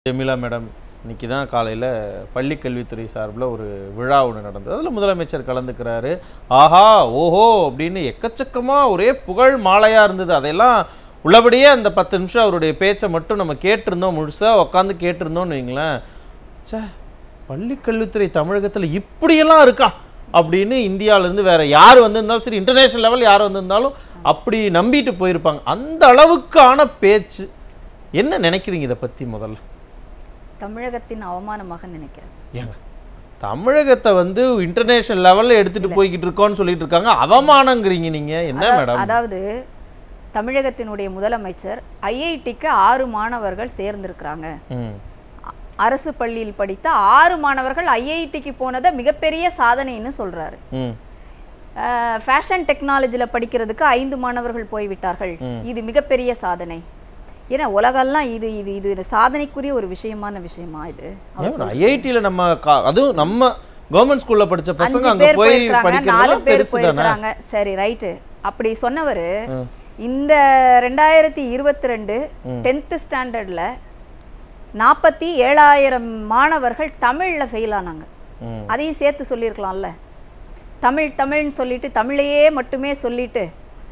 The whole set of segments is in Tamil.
ஜெமிலா மேடம் இன்னைக்கு தான் காலையில் பள்ளிக்கல்வித்துறை சார்பில் ஒரு விழா ஒன்று நடந்தது அதில் முதலமைச்சர் கலந்துக்கிறாரு ஆஹா ஓஹோ அப்படின்னு எக்கச்சக்கமாக ஒரே புகழ் மாலையாக இருந்தது அதையெல்லாம் உள்ளபடியே அந்த பத்து நிமிஷம் அவருடைய பேச்சை மட்டும் நம்ம கேட்டிருந்தோம் முழுசாக உட்காந்து கேட்டிருந்தோம்னு வைங்களேன் ச்சே பள்ளிக்கல்வித்துறை தமிழகத்தில் இப்படியெல்லாம் இருக்கா அப்படின்னு இந்தியாவிலேருந்து வேற யார் வந்திருந்தாலும் சரி இன்டர்நேஷனல் லெவல் யார் வந்திருந்தாலும் அப்படி நம்பிட்டு போயிருப்பாங்க அந்த அளவுக்கான பேச்சு என்ன நினைக்கிறீங்க இதை பற்றி முதல்ல தமிழகத்தின் அவமானமாக நினைக்கிறேன் ஏங்க தமிழகத்தை வந்து இன்டர்நேஷனல் லெவல்ல எடுத்துட்டு போய்கிட்டு இருக்கோம்னு சொல்லிட்டு இருக்காங்க அவமானங்கிறீங்க நீங்க என்ன அதா- மேடம் அதாவது தமிழகத்தினுடைய முதலமைச்சர் ஐஐடிக்கு ஆறு மாணவர்கள் சேர்ந்திருக்கிறாங்க ம் அ- அரசு பள்ளியில் படித்த ஆறு மாணவர்கள் ஐஐடிக்கு போனதை மிகப்பெரிய சாதனைன்னு சொல்றாரு ம் ஃபேஷன் டெக்னாலஜியில் படிக்கிறதுக்கு ஐந்து மாணவர்கள் போய்விட்டார்கள் இது மிகப்பெரிய சாதனை ஏன்னா உலகெல்லாம் இது இது இது சாதனைக்குரிய ஒரு விஷயமான விஷயமா இது அவர் ஐஐடியில் நம்ம கா- அதுவும் நம்ம கவர்மெண்ட் ஸ்கூல்ல படிச்ச பசங்க அஞ்சு அங்க பேர் போய் போயிருக்காங்க நாலு படிக்கிறதெல்லாம் பேர் பெருசு தானே போயிருக்காங்க சரி ரைட்டு அப்படி சொன்னவர் இந்த ரெண்டாயிரத்தி இருபத்தி ரெண்டு டென்த்து ஸ்டாண்டர்டில் நாற்பத்தி ஏழாயிரம் மாணவர்கள் தமிழ்ல ஃபெயில் ஆனாங்க ம். அதையும் சேர்த்து சொல்லியிருக்கலாம்ல தமிழ் தமிழ்னு சொல்லிட்டு தமிழையே மட்டுமே சொல்லிட்டு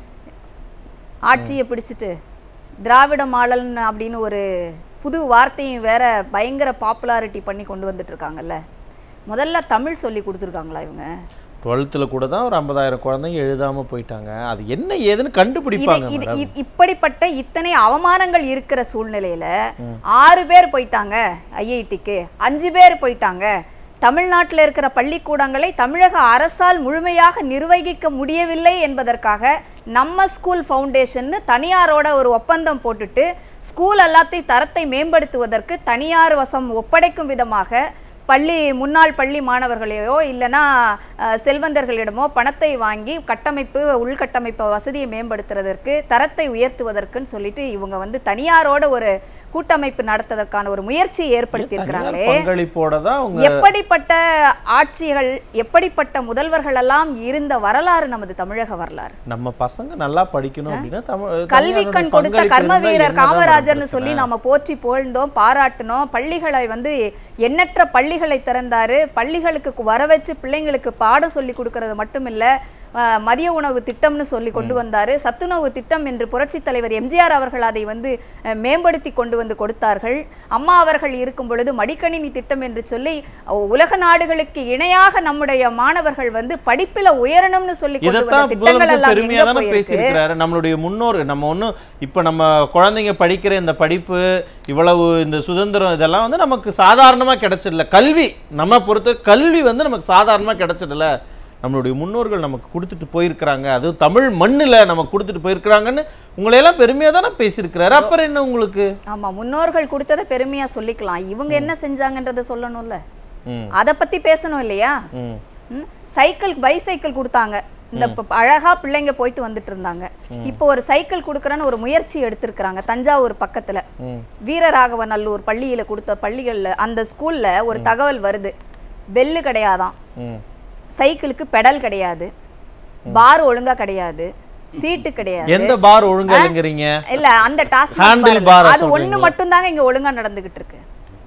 ஆட்சியை பிடிச்சிட்டு திராவிட மாடல் அப்படின்னு ஒரு புது வார்த்தையும் வேற பயங்கர பாப்புலாரிட்டி பண்ணி கொண்டு வந்துட்டு இருக்காங்கல்ல முதல்ல தமிழ் சொல்லி கொடுத்துருக்காங்களா இவங்க டுவெல்த்தில் கூட தான் ஒரு ஐம்பதாயிரம் குழந்தைங்க எழுதாம போயிட்டாங்க அது என்ன ஏதுன்னு இது கண்டுபிடிப்பாங்க இது மேடம் இ- இப்படிப்பட்ட இத்தனை அவமானங்கள் இருக்கிற சூழ்நிலையில ஆறு பேர் போயிட்டாங்க ஐஐடிக்கு அஞ்சு பேர் போயிட்டாங்க தமிழ்நாட்டில் இருக்கிற பள்ளிக்கூடங்களை தமிழக அரசால் முழுமையாக நிர்வகிக்க முடியவில்லை என்பதற்காக நம்ம ஸ்கூல் ஃபவுண்டேஷன்னு தனியாரோட ஒரு ஒப்பந்தம் போட்டுட்டு ஸ்கூல் எல்லாத்தையும் தரத்தை மேம்படுத்துவதற்கு தனியார் வசம் ஒப்படைக்கும் விதமாக பள்ளி முன்னாள் பள்ளி மாணவர்களையோ இல்லைன்னா அஹ், செல்வந்தர்களிடமோ பணத்தை வாங்கி கட்டமைப்பு உள்கட்டமைப்பு வசதியை மேம்படுத்துறதற்கு தரத்தை உயர்த்துவதற்குன்னு சொல்லிட்டு இவங்க வந்து தனியாரோட ஒரு கூட்டமைப்பு நடத்துவதற்கான ஒரு முயற்சியை ஏற்படுத்தி தனியார் இருக்கிறாங்களே பங்களிப்போட தான் அவங்க எப்படிப்பட்ட ஆட்சிகள் எப்படிப்பட்ட முதல்வர்கள் எல்லாம் இருந்த வரலாறு நமது தமிழக வரலாறு நம்ம பசங்க நல்லா படிக்கணும் அப்படின்னா தமிழ் கல்வி தனியாரோட கண் கொடுத்த பங்களிப்பு கர்ம இருந்தா வீரர் என்னதான் காமராஜர்னு மேடம் சொல்லி பிரச்சனை? நாம போற்றி புகழ்ந்தோம் பாராட்டினோம் பள்ளிகளை வந்து எண்ணற்ற பள்ளிகளை திறந்தாரு பள்ளிகளுக்கு வர வச்சு பிள்ளைங்களுக்கு பாடம் சொல்லி கொடுக்கறது மட்டும் இல்ல அஹ், மதிய உணவு திட்டம்னு சொல்லி கொண்டு வந்தாரு சத்துணவு திட்டம் என்று புரட்சி தலைவர் எம்ஜிஆர் அவர்கள் அதை வந்து அஹ், மேம்படுத்தி கொண்டு வந்து கொடுத்தார்கள் அம்மா அவர்கள் இருக்கும் பொழுது மடிக்கணினி திட்டம் என்று சொல்லி அஹ், உலக நாடுகளுக்கு இணையாக நம்முடைய மாணவர்கள் வந்து படிப்பில உயரணும்னு சொல்லி கொண்டு வந்த இதைத்தான் திட்டங்கள் முதலமைச்சர் எல்லாம் பெருமையா எங்க தானே போயிருக்கு பேசியிருக்கிறாரு நம்மளுடைய முன்னோர் நம்ம ஒன்றும் இப்போ நம்ம குழந்தைங்க படிக்கிற இந்த படிப்பு இவ்வளவு இந்த சுதந்திரம் இதெல்லாம் வந்து நமக்கு சாதாரணமா கிடைச்சிடல கல்வி நம்ம பொறுத்த கல்வி வந்து நமக்கு சாதாரணமா கிடைச்சிடல நம்மளுடைய முன்னோர்கள் நமக்கு கொடுத்துட்டு போயிருக்கிறாங்க அதுவும் தமிழ் மண்ணுல நமக்கு கொடுத்துட்டு போயிருக்கிறாங்கன்னு உங்களையெல்லாம் பெருமையா தானே பேசியிருக்கிறாரு அப்புறம் என்ன உங்களுக்கு ஆமா முன்னோர்கள் கொடுத்ததை பெருமையா சொல்லிக்கலாம் இவங்க என்ன செஞ்சாங்கன்றத சொல்லணும்ல ம் அத பத்தி பேசணும் இல்லையா ம் ம், சைக்கிள் பைசைக்கிள் கொடுத்தாங்க இந்த ப- அழகா பிள்ளைங்க போயிட்டு வந்துட்டு இருந்தாங்க இப்போ ஒரு சைக்கிள் கொடுக்கறன்னு ஒரு முயற்சி எடுத்திருக்கிறாங்க தஞ்சாவூர் பக்கத்துல ம் வீரராகவநல்லூர் பள்ளியில கொடுத்த பள்ளிகள்ல அந்த ஸ்கூல்ல ஒரு தகவல் வருது பெல்லு கிடையாதாம் ம் சைக்கிளுக்கு பெடல் கிடையாது பார் ஒழுங்கா கிடையாது சீட்டு கிடையாது எந்த பார் ஒழுங்கா இல்லைங்கிறீங்க இல்ல அந்த டாஸ்க் Handle bar அ அது ஒண்ணு சொல்றீங்களா? மட்டும் தாங்க இங்க ஒழுங்கா நடந்துகிட்டு இருக்கு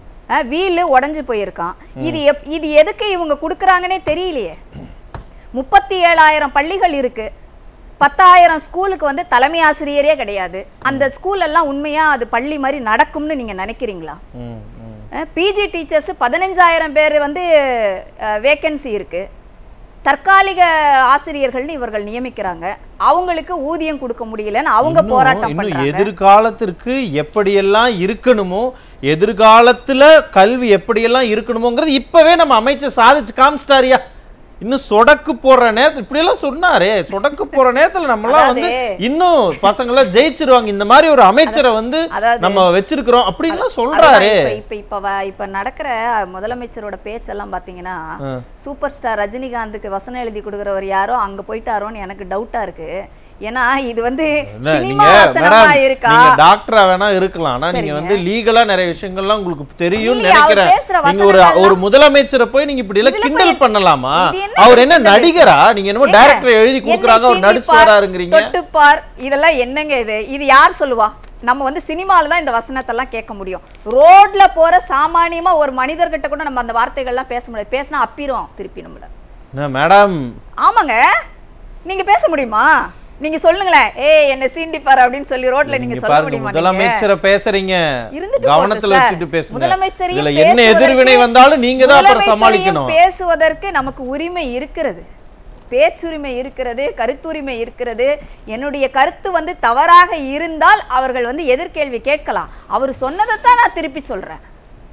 வீலு உடைஞ்சு போயிருக்கான் இது எப்- இது எதுக்கு இவங்க கொடுக்குறாங்கன்னே தெரியலையே முப்பத்தி ஏழாயிரம் பள்ளிகள் இருக்கு பத்தாயிரம் ஸ்கூலுக்கு வந்து தலைமை ஆசிரியரே கிடையாது அந்த ஸ்கூல் எல்லாம் உண்மையா அது பள்ளி மாதிரி நடக்கும்னு நீங்க நினைக்கிறீங்களா ம் ம் பிஜி டீச்சர்ஸ் பதினஞ்சாயிரம் பேர் வந்து வேக்கன்சி இருக்கு தற்காலிக ஆசிரியர்கள்னு இவர்கள் நியமிக்கிறாங்க அவங்களுக்கு ஊதியம் கொடுக்க முடியலன்னு அவங்க இன்னும் போராட்டம் இன்னும் பண்றாங்க எதிர்காலத்திற்கு எப்படியெல்லாம் இருக்கணுமோ எதிர்காலத்துல கல்வி எப்படியெல்லாம் இருக்கணுமோங்கிறது இப்பவே நம்ம அமைச்சர் சாதிச்சு காமிச்சிட்டாரியா இன்னும் சொடக்கு போடுற நேரத்துல இப்படி எல்லாம் சொன்னாரே சொடக்கு போற நேரத்துல நம்மலாம் வந்து இன்னும் பசங்களை ஜெயிச்சிருவாங்க இந்த மாதிரி ஒரு அமைச்சரை வந்து அதாவது- நம்ம வச்சிருக்கிறோம் அப்படின்லாம் அதுதான் சொல்றாரே இப்ப இப்ப இப்ப வ- இப்ப நடக்கிற முதலமைச்சரோட பேச்செல்லாம் பாத்தீங்கன்னா சூப்பர் ஸ்டார் ரஜினிகாந்துக்கு வசனம் எழுதி கொடுக்குறவர் யாரோ அங்க போயிட்டாரோன்னு எனக்கு டவுட்டா இருக்கு ஏன்னா இது வந்து என்ன, சினிமா நீங்க வசனமா மேடம் இருக்கா நீங்க டாக்டரா வேணா இருக்கலாம் ஆனா நீங்க சரிங்க. வந்து லீகலா நிறைய விஷயங்கள்லாம் உங்களுக்கு தெரியும்னு இல்லையே, அவர் நினைக்கிறேன் பேசுற நீங்க ஒரு வசனங்கள்லாம் ஒரு முதலமைச்சரை போய் நீங்க இப்படி எல்லாம் இதுல கிண்டல் போய் பண்ணலாமா இது என்ன அவர் என்ன கிண்டல்? நடிகரா நீங்க என்னமோ ஏங்க, டைரக்டர் எழுதி என்னை கொடுக்குறாங்க அவர் சீண்டி நடிச்சு பார், வராருங்கிறீங்க தொட்டு பார் இதெல்லாம் என்னங்க இது இது யார் சொல்லுவா நம்ம வந்து சினிமால தான் இந்த வசனத்தெல்லாம் கேட்க முடியும் ரோட்ல போற சாமானியமா ஒரு மனிதர்கிட்ட கூட நம்ம அந்த வார்த்தைகள்லாம் பேச முடியாது பேசினா அப்பிரும் திருப்பி நம்மள என்ன மேடம் ஆமாங்க நீங்க பேச முடியுமா நீங்க சொல்லுங்களேன் ஏய் என்ன சீண்டிப்பாரு அப்படின்னு சொல்லி ரோட்ல நீங்க நீங்க சொல்ல பாருங்க முடியுமா நீங்க? முதலமைச்சரை பேசுறீங்க இருந்துட்டு கவனத்துல போகட்டும் வச்சுட்டு சார். பேசுங்க முதலமைச்சரையும் இதுல என்ன பேசுவதற்கு- எதிர்வினை வந்தாலும் நீங்க தான் அப்புறம் முதலமைச்சரையும் சமாளிக்கணும் பேசுவதற்கு நமக்கு உரிமை இருக்கிறது பேச்சுரிமை இருக்கிறது கருத்துரிமை இருக்கிறது என்னுடைய கருத்து வந்து தவறாக இருந்தால் அவர்கள் வந்து எதிர்கேள்வி கேட்கலாம் அவர் சொன்னதைத்தான் நான் திருப்பி சொல்றேன்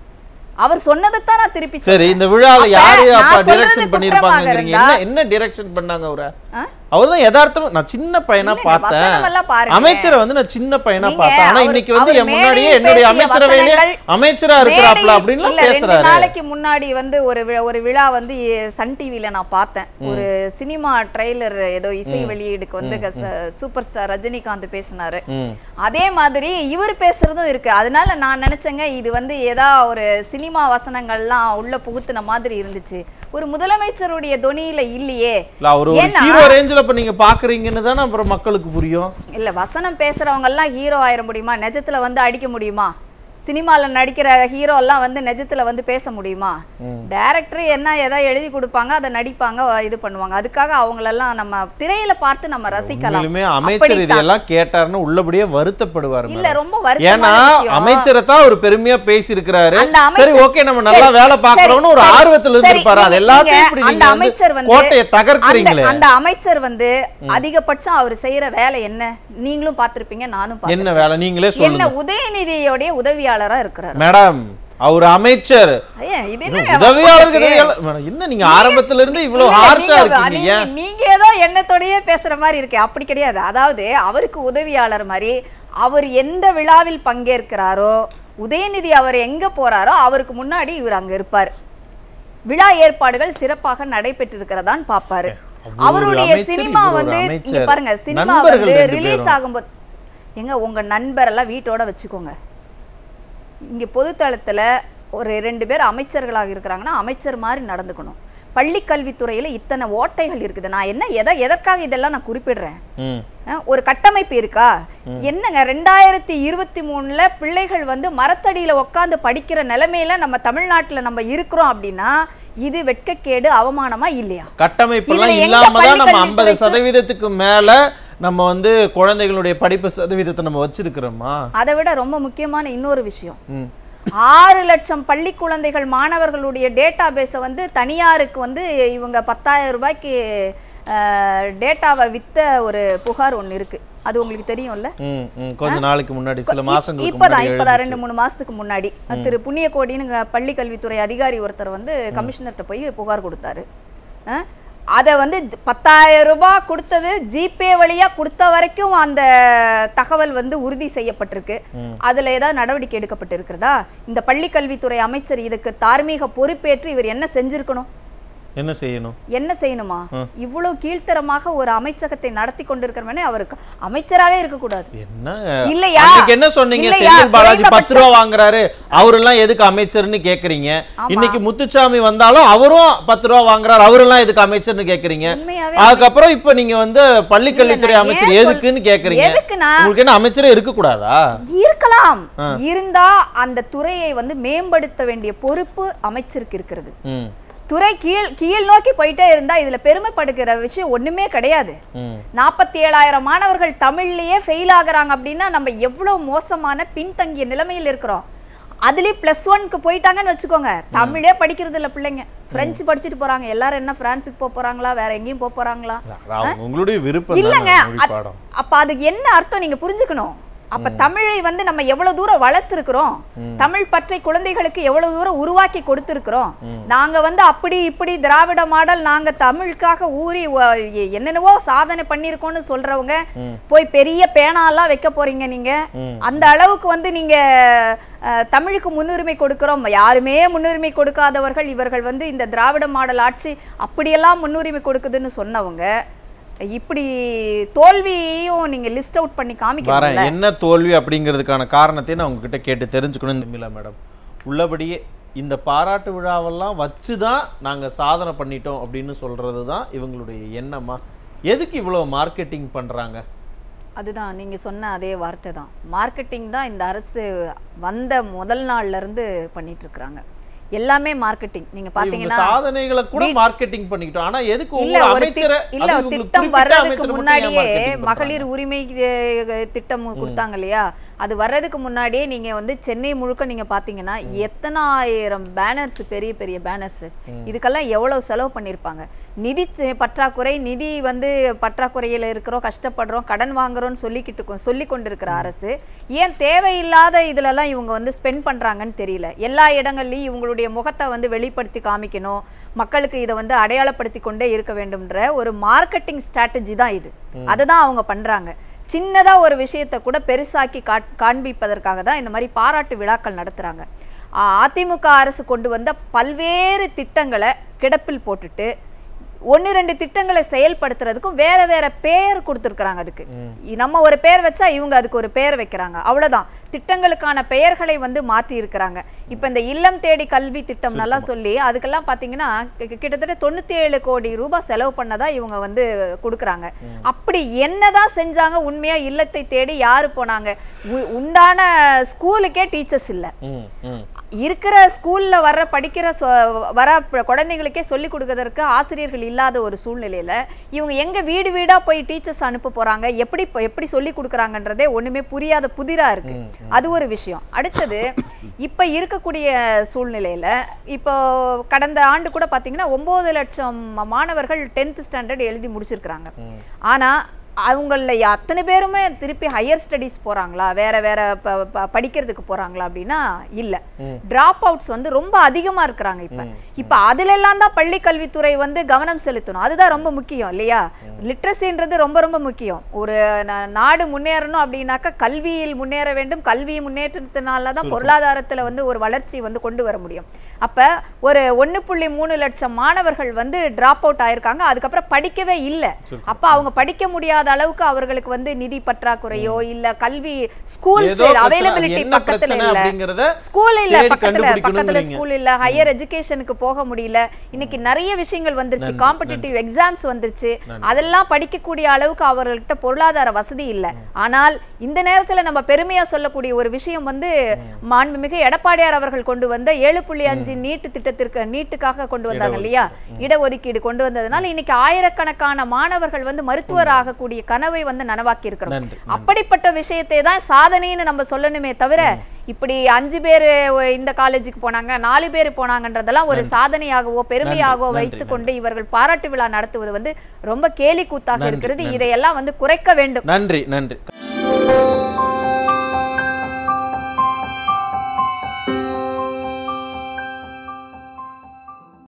அவர் சொன்னதைத்தான் நான் திருப்பி சரி சொல்றேன். இந்த விழால அப்ப யாரு நான் அப்ப சொல்றது டிரெக்ஷன் பண்ணிருப்பாங்க குற்றமாக என்ன இருந்தா- என்ன டிரெக்ஷன் பண்ணாங்க அவரை ஆ? அவர்தான் யதார்த்தமா நான் சின்ன பையனா இல்லைங்க, பார்த்தேன் வசனமெல்லாம் பாருங்க. அமைச்சரை வந்து நான் சின்ன பையனா நீங்க பார்த்தேன் ஆனா அவர்- இன்னைக்கு வந்து அவர் என் முன்னாடியே மேடையில் என்னுடைய பேசிய அமைச்சரவையிலே வசனங்கள் அமைச்சரா இருக்கிறாப்ல மேடையில் அப்படின்லாம் இல்ல, ரெண்டு பேசுறாரு நாளைக்கு முன்னாடி வந்து ஒரு வி- ஒரு விழா வந்து எ- சன் டிவில நான் பார்த்தேன் ஒரு சினிமா ட்ரெய்லர் ஏதோ இசை வெளியீடுக்கு வந்து க- ச- சூப்பர் ஸ்டார் ரஜினிகாந்த் பேசினாரு ம். அதே மாதிரி இவர் பேசுறதும் இருக்கு அதனால நான் நினைச்சேங்க இது வந்து ஏதா ஒரு சினிமா வசனங்கள்லாம் உள்ள புகுத்துன மாதிரி இருந்துச்சு ஒரு முதலமைச்சருடைய தொனியில இல்லையே இல்ல அவர் ஒரு ஏன்னா- ஹீரோ ரேஞ்சில இப்ப நீங்க பாக்குறீங்கன்னு தானே அப்புறம் மக்களுக்கு புரியும் இல்ல வசனம் பேசுறவங்க எல்லாம் ஹீரோ ஆயிட முடியுமா நிஜத்துல வந்து அடிக்க முடியுமா சினிமால நடிக்கிற ஹீரோ எல்லாம் வந்து நிஜத்துல வந்து பேச முடியுமா டைரக்டர் என்ன எதா எழுதி கொடுப்பாங்க அதை நடிப்பாங்க இது பண்ணுவாங்க அதுக்காக அவங்களெல்லாம் நம்ம திரையில பார்த்து நம்ம ரசிக்கலாம் உண்மையிலுமே அமைச்சர் அப்படித்தான். இதெல்லாம் கேட்டாருன்னு உள்ளபடியே வருத்தப்படுவார் இல்ல மேடம். ரொம்ப ஏன்னா வருத்தமான விஷயம். அமைச்சரை தான் அவர் பெருமையா பேசியிருக்கிறாரு அந்த அமைச்சர்- சரி ஓகே நம்ம நல்லா சரி, வேலை பார்க்கறோம்னு ஒரு சரி, ஆர்வத்துல சரி, இருந்திருப்பாரு அது நீங்க- எல்லாத்தையும் நீங்க இப்படி அந்த நீங்க வந்து அமைச்சர் வந்து கோட்டையை தகர்க்கிறீங்களே அந்த- அந்த அமைச்சர் வந்து அதிகபட்சம் அவர் செய்யற வேலை என்ன நீங்களும் பார்த்திருப்பீங்க நானும் பார்த்திருப்பேன். என்ன வேலை நீங்களே என்ன சொல்லுங்க உதயநிதியோடைய உதவியாளரா இருக்கிறார் மேடம் அவர் அமைச்சர் ஐயா, இது என்ன உதவியாளருக்கு உங்களுக்கு? உதவியாளர் மேடம், என்ன நீங்க ஆரம்பத்துல இருந்து இவ்வளவு இல்ல, ஹார்ஷா நீங்க- இருக்கீங்க நீங்க- ஏன் நீங்க ஏதோ எண்ணத்தோடயே பேசுற மாதிரி இருக்கு அப்படி கிடையாது அதாவது அவருக்கு உதவியாளர் மாதிரி அவர் எந்த விழாவில் பங்கேற்கிறாரோ உதயநிதி அவர் எங்க போறாரோ அவருக்கு முன்னாடி இவர் அங்க இருப்பார் விழா ஏற்பாடுகள் சிறப்பாக நடைபெற்றிருக்கிறதான் பாப்பாரு அவர் ஒரு அவருடைய அமைச்சர், சினிமா இவர் ஒரு வந்து இங்க அமைச்சர். பாருங்க சினிமா நண்பர்கள் வந்து ரெண்டு ரிலீஸ் பேரும். ஆகும்போது எங்க உங்க நண்பர் எல்லாம் வீட்டோட வச்சுக்கோங்க இங்க பொதுத்தளத்துல ஒரு ரெண்டு பேர் அமைச்சர்களாக இருக்கிறாங்கன்னா அமைச்சர் மாதிரி நடந்துக்கணும் பள்ளி கல்வித்துறையில இத்தனை ஓட்டைகள் இருக்குது நான் என்ன எதை எதற்காக இதெல்லாம் நான் குறிப்பிடுறேன் ம். அஹ், ஒரு கட்டமைப்பு இருக்கா என்னங்க ரெண்டாயிரத்தி இருபத்தி மூணுல பிள்ளைகள் வந்து மரத்தடியில உட்காந்து படிக்கிற நிலைமையில நம்ம தமிழ்நாட்டுல நம்ம இருக்கிறோம் அப்படின்னா இது வெட்கக்கேடு அவமானமா இல்லையா கட்டமைப்பு இதுல எல்லாம் எங்க இல்லாம தான் பள்ளி நம்ம ஐம்பது கல்வித்துறை சதவீதத்துக்கு மேல நம்ம வந்து குழந்தைகளுடைய படிப்பு சதவீதத்தை நம்ம வச்சிருக்கிறோமா அதை விட ரொம்ப முக்கியமான இன்னொரு விஷயம் ம். ஆறு லட்சம் பள்ளி குழந்தைகள் மாணவர்களுடைய டேட்டா பேஸை வந்து தனியாருக்கு வந்து இவங்க பத்தாயிரம் ரூபாய்க்கு டேட்டாவை வித்த ஒரு புகார் ஒண்ணு இருக்கு அது உங்களுக்கு தெரியும்ல ம், ம். கொஞ்ச நாளைக்கு முன்னாடி சில இப்- மாசங்களுக்கு இப்பதான் முன்னாடி இப்பதான் எழுந்துச்சு. ரெண்டு மூணு மாசத்துக்கு முன்னாடி திரு புண்ணியகோடின்னு பள்ளி கல்வித்துறை அதிகாரி ஒருத்தர் வந்து கமிஷனர்கிட்ட போய் புகார் கொடுத்தாரு அஹ், அதை வந்து ஜ- பத்தாயிரம் ரூபாய் கொடுத்தது ஜிபே வழியா கொடுத்த வரைக்கும் அந்த தகவல் வந்து உறுதி செய்யப்பட்டிருக்கு அதுல ஏதாவது நடவடிக்கை எடுக்கப்பட்டு இருக்கிறதா இந்த பள்ளி கல்வித்துறை அமைச்சர் இதுக்கு தார்மீக பொறுப்பேற்று இவர் என்ன செஞ்சிருக்கணும் என்ன செய்யணும் என்ன செய்யணுமா இவ்வளவு கீழ்த்தரமாக ஒரு அமைச்சகத்தை நடத்தி கொண்டிருக்கிறவனே அவருக்கு அமைச்சராவே இருக்கக்கூடாது என்ன இல்லையா? அன்னைக்கு என்ன சொன்னீங்க இல்லையா? செந்தில் பாலாஜி பத்து குறைந்தபட்சம் ரூபா வாங்குறாரு அவரெல்லாம் எதுக்கு அமைச்சர்னு கேக்குறீங்க இன்னைக்கு முத்துச்சாமி வந்தாலும் அவரும் பத்து ரூபா வாங்குறாரு அவரெல்லாம் எதுக்கு அமைச்சர்னு கேக்குறீங்க உண்மையாவே அதுக்கப்புறம் இப்ப நீங்க வந்து பள்ளி கல்வித்துறை நான் அமைச்சர் ஏன் சொல்- எதுக்குன்னு கேக்குறீங்க எதுக்குன்னா உங்களுக்கு என்ன அமைச்சரே இருக்க கூடாதா இருக்கலாம் இருந்தா அந்த துறையை வந்து மேம்படுத்த வேண்டிய பொறுப்பு அமைச்சருக்கு இருக்கிறது ம் துறை கீழ் கீழ் நோக்கி போயிட்டே இருந்தா இதுல பெருமைப்படுகிற விஷயம் ஒண்ணுமே கிடையாது ம் நாற்பத்தி ஏழாயிரம் மாணவர்கள் தமிழ்லயே ஃபெயில் ஆகுறாங்க அப்படின்னா நம்ம எவ்வளவு மோசமான பின்தங்கிய நிலைமையில் இருக்கிறோம் அதுலயும் பிளஸ் ஒன்க்கு போயிட்டாங்கன்னு வச்சுக்கோங்க தமிழே படிக்கிறது இல்ல பிள்ளைங்க பிரெஞ்சு படிச்சுட்டு போறாங்க எல்லாரும் என்ன பிரான்ஸுக்கு போக போறாங்களா வேற எங்கேயும் போக போறாங்களா அவங்க உங்களுடைய விருப்பம் இல்லங்க தானே மொழி அத்- பாடம் அப்ப அதுக்கு என்ன அர்த்தம் நீங்க புரிஞ்சுக்கணும் அப்ப தமிழை வந்து நம்ம எவ்வளவு தூரம் வளர்த்திருக்கிறோம் தமிழ் பற்றை குழந்தைகளுக்கு எவ்வளவு தூரம் உருவாக்கி கொடுத்திருக்கிறோம் நாங்க வந்து அப்படி இப்படி திராவிட மாடல் நாங்க தமிழுக்காக ஊறி வ- எ- என்னென்னவோ சாதனை பண்ணியிருக்கோம்னு சொல்றவங்க போய் பெரிய பேனாலாம் வைக்க போறீங்க நீங்க அந்த அளவுக்கு வந்து நீங்க அஹ், தமிழுக்கு முன்னுரிமை கொடுக்கிறோம் யாருமே முன்னுரிமை கொடுக்காதவர்கள் இவர்கள் வந்து இந்த திராவிட மாடல் ஆட்சி அப்படியெல்லாம் முன்னுரிமை கொடுக்குதுன்னு சொன்னவங்க இப்படி தோல்வியையும் நீங்க லிஸ்ட் அவுட் பண்ணி வரேன் காமிக்கணும்ல என்ன தோல்வி அப்படிங்கிறதுக்கான காரணத்தையும் நான் உங்ககிட்ட கேட்டு தெரிஞ்சுக்கணும் தமிழா மேடம் உள்ளபடியே இந்த பாராட்டு விழாவெல்லாம் வச்சு தான் நாங்கள் சாதனை பண்ணிட்டோம் அப்படின்னு சொல்றது தான் இவங்களுடைய எண்ணமா எதுக்கு இவ்வளோ மார்க்கெட்டிங் பண்றாங்க அதுதான் நீங்க சொன்ன அதே வார்த்தை தான் மார்க்கெட்டிங் தான் இந்த அரசு வந்த முதல் நாள்ல இருந்து பண்ணிட்டு இருக்காங்க எல்லாமே மார்க்கெட்டிங் நீங்க இவங்க பாத்தீங்கன்னா சாதனைகளை கூட மார்க்கெட்டிங் பண்ணிக்கிட்டோம் ஆனா எதுக்கு இல்ல ஒவ்வொரு ஒரு திட்- அமைச்சரை இல்ல அது ஒரு உங்களுக்கு திட்டம் குறிப்பிட்ட வர்றதுக்கு அமைச்சரை மட்டும் ஏன் முன்னாடியே marketing பண்றாங்க? மகளிர் உரிமை அஹ், திட்டம் கொடுத்தாங்க இல்லையா அது வர்றதுக்கு முன்னாடியே நீங்க வந்து சென்னை முழுக்க நீங்க பாத்தீங்கன்னா எத்தனாயிரம் பேனர்ஸ் பெரிய பெரிய பேனர்ஸ் இதுக்கெல்லாம் எவ்வளவு செலவு பண்ணிருப்பாங்க நிதி செ- பற்றாக்குறை நிதி வந்து பற்றாக்குறையில இருக்கிறோம் கஷ்டப்படுறோம் கடன் வாங்குறோம்னு சொல்லிக்கிட்டு இருக்கோம் சொல்லி கொண்டிருக்கிற அரசு ஏன் தேவையில்லாத இதுல எல்லாம் இவங்க வந்து ஸ்பெண்ட் பண்றாங்கன்னு தெரியல எல்லா இடங்கள்லயும் இவங்களுடைய முகத்தை வந்து வெளிப்படுத்தி காமிக்கணும் மக்களுக்கு இதை வந்து அடையாளப்படுத்தி கொண்டே இருக்க வேண்டும்ன்ற ஒரு மார்க்கெட்டிங் ஸ்ட்ராட்டஜி தான் இது அதுதான் அவங்க பண்றாங்க சின்னதா ஒரு விஷயத்தை கூட பெருசாக்கி காட் காண்பிப்பதற்காக தான் இந்த மாதிரி பாராட்டு விழாக்கள் நடத்துறாங்க ஆ- அதிமுக அரசு கொண்டு வந்த பல்வேறு திட்டங்களை கிடப்பில் போட்டுட்டு ஒன்று ரெண்டு திட்டங்களை செயல்படுத்துறதுக்கும் வேற வேற பேர் கொடுத்துருக்குறாங்க அதுக்கு இ- நம்ம ஒரு பேர் வச்சா இவங்க அதுக்கு ஒரு பேர் வைக்கிறாங்க அவ்வளவுதான் திட்டங்களுக்கான பெயர்களை வந்து மாற்றி இருக்கிறாங்க இப்போ இந்த இல்லம் தேடி கல்வி திட்டம் நல்லா சொல்லி அதுக்கெல்லாம் பார்த்தீங்கன்னா கி- கிட்டத்தட்ட தொண்ணூத்தி ஏழு கோடி ரூபாய் செலவு பண்ணதா இவங்க வந்து கொடுக்குறாங்க அப்படி என்னதான் செஞ்சாங்க உண்மையா இல்லத்தை தேடி யாரு போனாங்க உ- உண்டான ஸ்கூலுக்கே டீச்சர்ஸ் இல்லை ம், ம். இருக்கிற ஸ்கூல்ல வர்ற படிக்கிற சொ- வர ப- குழந்தைகளுக்கே சொல்லி கொடுக்கறதற்கு ஆசிரியர்கள் இல்லாத ஒரு சூழ்நிலையில இவங்க எங்க வீடு வீடா போய் டீச்சர்ஸ் அனுப்ப போறாங்க எப்படி ப- எப்படி சொல்லி கொடுக்குறாங்கன்றதே ஒண்ணுமே புரியாத புதிரா இருக்கு அது ஒரு விஷயம் அடுத்தது இப்ப இருக்கக்கூடிய சூழ்நிலையில இப்போ கடந்த ஆண்டு கூட பாத்தீங்கன்னா ஒன்பது லட்சம் மாணவர்கள் டென்த் ஸ்டாண்டர்ட் எழுதி முடிச்சிருக்கிறாங்க ஆனா அவங்கள அத்தனை பேருமே திருப்பி ஹையர் ஸ்டடீஸ் போறாங்களா வேற வேற ப- ப- படிக்கிறதுக்கு போறாங்களா அப்படின்னா இல்ல டிராப் அவுட்ஸ் வந்து ரொம்ப அதிகமா இருக்கிறாங்க இப்ப இப்ப அதுல எல்லாம் தான் பள்ளி கல்வித்துறை வந்து கவனம் செலுத்தணும் அதுதான் ரொம்ப முக்கியம் இல்லையா லிட்ரஸின்றது ரொம்ப ரொம்ப முக்கியம் ஒரு நா- நாடு முன்னேறணும் அப்படின்னாக்கா கல்வியில் முன்னேற வேண்டும் கல்வி முன்னேற்றத்தினால தான் பொருளாதாரத்துல வந்து ஒரு வளர்ச்சி வந்து கொண்டு வர முடியும் அப்ப ஒரு ஒண்ணு புள்ளி மூணு லட்சம் மாணவர்கள் வந்து டிராப் அவுட் ஆயிருக்காங்க அதுக்கப்புறம் படிக்கவே இல்லை அப்ப அவங்க படிக்க முடியாத அளவுக்கு அவர்களுக்கு வந்து நிதி பற்றாக்குறையோ இல்ல கல்வி ஸ்கூல் ஏதோ பிரச்சனை, அது அவைலபிலிட்டி என்ன பக்கத்துல பிரச்சனை இல்ல அப்படிங்கறத ஸ்கூல் இல்ல தேடி பக்கத்துல பக்கத்துல கண்டுபிடிக்கணுங்கிறீங்க. ஸ்கூல் இல்ல ஹையர் எஜுகேஷனுக்கு போக முடியல இன்னைக்கு நிறைய விஷயங்கள் வந்துருச்சு காம்படிட்டிவ் எக்ஸாம்ஸ் வந்துருச்சு அதெல்லாம் படிக்கக்கூடிய அளவுக்கு அவர்கள்ட்ட பொருளாதார வசதி இல்ல ஆனால் இந்த நேரத்துல நம்ம பெருமையா சொல்லக்கூடிய ஒரு விஷயம் வந்து மாண்புமிகு எடப்பாடியார் அவர்கள் கொண்டு வந்த ஏழு புள்ளி அஞ்சு நீட்டு திட்டத்திற்கு நீட்டுக்காக கொண்டு வந்தாங்க இல்லையா இடஒதுக்கீடு கொண்டு வந்ததுனால இன்னைக்கு ஆயிரக்கணக்கான மாணவர்கள் வந்து மருத்துவர் ஆகக்கூடிய கனவை வந்து நனவாக்கி இருக்கிறோம் நன்றி அப்படிப்பட்ட விஷயத்தை தான் சாதனைன்னு நம்ம சொல்லணுமே தவிர இப்படி அஞ்சு பேர் இந்த காலேஜுக்கு போனாங்க நாலு பேர் போனாங்கன்றதெல்லாம் ஒரு சாதனையாகவோ பெருமையாகவோ நன்றி, வைத்துக்கொண்டு இவர்கள் பாராட்டு விழா நடத்துவது வந்து ரொம்ப கேலி கூத்தாக இருக்கிறது இதையெல்லாம் வந்து குறைக்க வேண்டும் நன்றி நன்றி